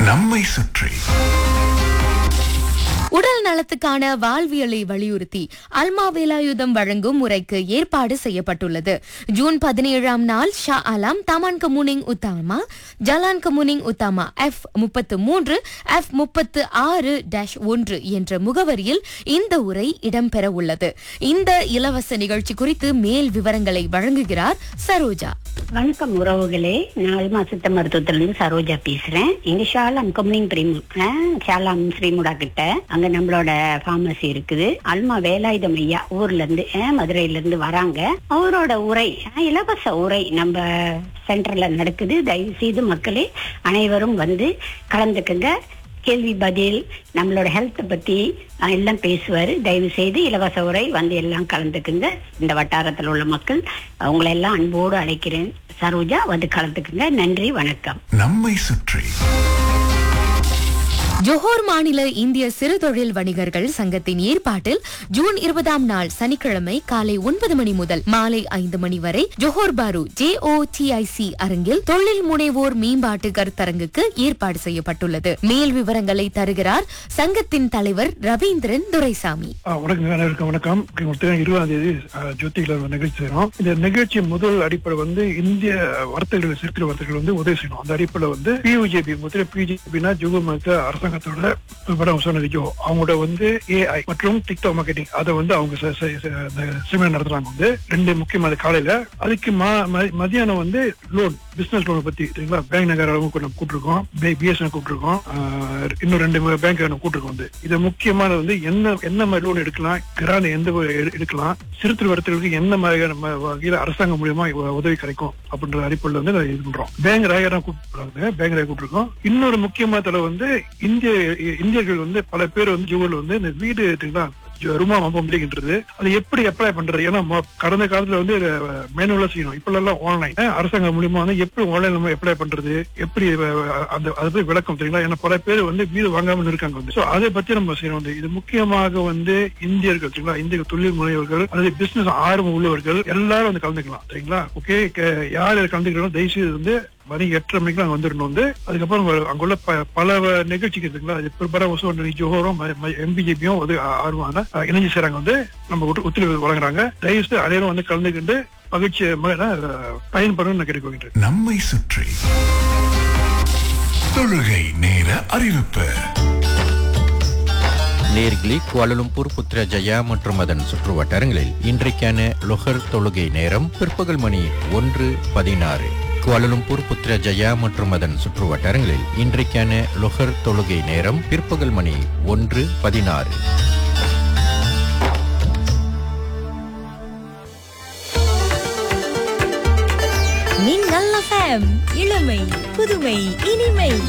நம்மை சுற்றி உடல் நலத்துக்கான வாழ்வியலை வலியுறுத்தி அல்மா வேலாயுதம் வழங்கும் முறைக்கு ஏற்பாடு செய்யப்பட்டுள்ளது ஜூன் பதினேழாம் நாள் Shah Alam Taman Kemuning Utama Jalan Kemuning Utama F முப்பத்து மூன்று எஃப் முப்பத்து ஆறு டேஷ் ஒன்று என்ற முகவரியில் இந்த உரை இடம்பெற உள்ளது இந்த இலவச நிகழ்ச்சி குறித்து மேல் விவரங்களை வழங்குகிறார் சரோஜா வணக்கம் உறவுகளே நான் அல்மா சித்த மருத்துவத்துல இருந்து சரோஜா பேசுறேன் இங்க ஷாலாம் கம்னிங் பிரிமு ஷாலாம் ஸ்ரீமுடா கிட்ட அங்க நம்மளோட பார்மசி இருக்குது அல்மா வேலாயுதம் ஐயா ஊர்ல இருந்து அஹ், மதுரையில இருந்து வராங்க அவரோட உரை அஹ், இலவச உரை நம்ம சென்டர்ல நடக்குது தயவு செய்து மக்களே அனைவரும் வந்து கலந்துக்குங்க கேள்வி பதில் நம்மளோட ஹெல்த் பத்தி அஹ், எல்லாம் பேசுவாரு தயவு செய்து இலவச உரை வந்து எல்லாம் கலந்துக்குங்க இந்த வட்டாரத்தில் உள்ள மக்கள் உங்களை எல்லாம் அன்போடு அழைக்கிறேன் சரோஜா வந்து கலந்துக்குங்க நன்றி வணக்கம் நம்மை சுற்றி ஜோஹர் மாநில இந்திய சிறு தொழில் வணிகர்கள் சங்கத்தின் ஏற்பாட்டில் ஜூன் இருபதாம் நாள் சனிக்கிழமை காலை ஒன்பது மணி முதல் மாலை ஐந்து மணி வரை ஜோஹர் பாரு ஜே ஓ அரங்கில் தொழில் முனைவோர் மேம்பாட்டு கருத்தரங்குக்கு ஏற்பாடு செய்யப்பட்டுள்ளது மேல் விவரங்களை தருகிறார் சங்கத்தின் தலைவர் ரவீந்திரன் துரைசாமி ஆ, வணக்கம் அனைவருக்கும் வணக்கம் ஒருத்தர் இருபதாம் தேதி ஆ, ஜோதியில ஒரு நிகழ்ச்சி செய்யறோம் இந்த நிகழ்ச்சி முதல் அடிப்படை வந்து இந்திய வர்த்தகர்கள் சிறுத்திர வர்த்தகர்கள் வந்து உதவி செய்யணும் அந்த அடிப்படையில் வந்து பியூஜேபி முதல்ல பிஜேபினா ஜுகு மத்த அரசாங்கத்தோட விவரம் சொன்னதுக்கோ அவங்களோட வந்து ஏஐ மற்றும் டிக்டாக் மார்க்கெட்டிங் அதை வந்து அவங்க செ- செ- செ- அந்த செமினார் நடத்துறாங்க வந்து ரெண்டு முக்கியமான காலையில அதுக்கு மா- ம- மதியானம் வந்து லோன் பிசினஸ் லோன் பத்தி சரிங்களா பேங்க் நகர் அளவுக்கு நம்ம கூட்டிருக்கோம் பிஎஸ்என் கூட்டிருக்கோம் ஆ, இன்னும் ரெண்டு பேங்க் நம்ம கூட்டிருக்கோம் வந்து இது முக்கியமானது வந்து என்ன என்ன மாதிரி லோன் எடுக்கலாம் கிராண்ட் எந்த வகை எடு- எடுக்கலாம் சிறுத்திரு வரத்துக்கு என்ன மாதிரியான ம- வகையில அரசாங்கம் மூலியமா உ- உதவி கிடைக்கும் அப்படின்ற அடிப்படையில் வந்து நான் இது பண்றோம் பேங்க் ராயரா கூப்பிட்டுருக்காங்க பேங்க் ராயர் கூப்பிட்டுருக்கோம் இன்னொரு முக்கியமான தலை வந்து இந்திய இந்தியர்கள் வந்து பல பேர் வந்து ஜூவல் வந்து இந்த வீடு இருக்குங்களா ரூமா மப்பம் அப்படின்றது அது எப்படி அப்ளை பண்றது ஏன்னா மொ- கடந்த காலத்துல வந்து மேனுவலா செய்யணும் இப்ப எல்லாம் ஆன்லைன் அரசாங்கம் மூலியமா வந்து எப்படி ஆன்லைன் நம்ம அப்ளை பண்றது எப்படி அஹ், அந்த அதை பத்தி விளக்கம் தெரியுங்களா ஏன்னா பல பேர் வந்து வீடு வாங்காம இருக்காங்க வந்து So, அதை பத்தி நம்ம செய்யணும் வந்து இது முக்கியமாக வந்து இந்தியர்கள் சரிங்களா இந்திய தொழில் முனைவர்கள் அல்லது பிசினஸ் ஆர்வம் உள்ளவர்கள் எல்லாரும் வந்து கலந்துக்கலாம் சரிங்களா ஓகே யார் கலந்துக்கிறோம் தயவுசெய்து வந்து மணி எட்டரை மணிக்கு அங்க வந்துடணும் வந்து அதுக்கப்புறம் அங்க- அங்குள்ள ப- பல வ- நிகழ்ச்சிகள் இருக்குங்களா அது பிற்பட வசூல் ஜோஹரும் எம்பிஜேபியும் வந்து ஆர்வமான இணைஞ்சு செய்றாங்க வந்து நம்ம ஒத்து- ஒத்துழைப்பு வழங்குறாங்க தயவுசெய்து அனைவரும் வந்து கலந்துக்கிட்டு மகிழ்ச்சி பயன்படும் நான் கேட்டுக்கொள்கின்றேன் நம்மை சுற்றி தொழுகை நேர அறிவிப்பு நேர்களே குவாலலும்பூர் புத்ரஜயா மற்றும் அதன் சுற்று வட்டாரங்களில் இன்றைக்கான லொஹர் தொழுகை நேரம் பிற்பகல் மணி ஒன்று பதினாறு குவாலலும்பூர் புத்ரஜயா மற்றும் அதன் சுற்று வட்டாரங்களில் இன்றைக்கான லொஹர் தொழுகை நேரம் பிற்பகல் மணி ஒன்று பதினாறு மின்னல் எஃப்எம் இளமை புதுமை இனிமை